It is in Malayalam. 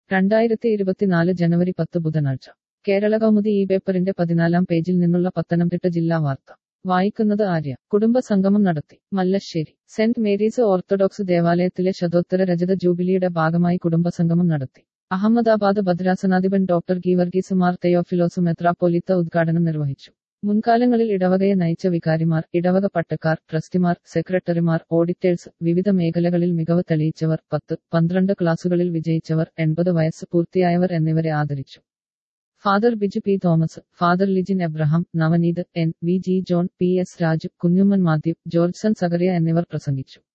രണ്ടായിരത്തി ഇരുപത്തിനാല് ജനുവരി പത്ത് ബുധനാഴ്ച കേരള കൗമുദി ഈ പേപ്പറിന്റെ പതിനാലാം പേജിൽ നിന്നുള്ള പത്തനംതിട്ട ജില്ലാ വാർത്ത വായിക്കുന്നത് ആര്യ കുടുംബ സംഗമം നടത്തി മല്ലശ്ശേരി സെന്റ് മേരീസ് ഓർത്തഡോക്സ് ദേവാലയത്തിലെ ശതോത്തര രജത ജൂബിലിയുടെ ഭാഗമായി കുടുംബസംഗമം നടത്തി അഹമ്മദാബാദ് ഭദ്രാസനാധിപൻ ഡോക്ടർ ഗീവർഗീസ് മാർ തെയോഫിലോസ് മെത്രാപ്പോലിത്ത ഉദ്ഘാടനം നിർവഹിച്ചു മുൻകാലങ്ങളിൽ ഇടവകയെ നയിച്ച വികാരിമാർ ഇടവക പട്ടക്കാർ ട്രസ്റ്റിമാർ സെക്രട്ടറിമാർ ഓഡിറ്റേഴ്സ് വിവിധ മേഖലകളിൽ മികവ് തെളിയിച്ചവർ പത്ത് പന്ത്രണ്ട് ക്ലാസുകളിൽ വിജയിച്ചവർ എൺപത് വയസ്സ് പൂർത്തിയായവർ എന്നിവരെ ആദരിച്ചു father Biju P Thomas father Lijin Abraham Navaneeth N V G John P S Raju Kunjumman Mathew Jorjan Zacharia എന്നിവർ പ്രസംഗിച്ചു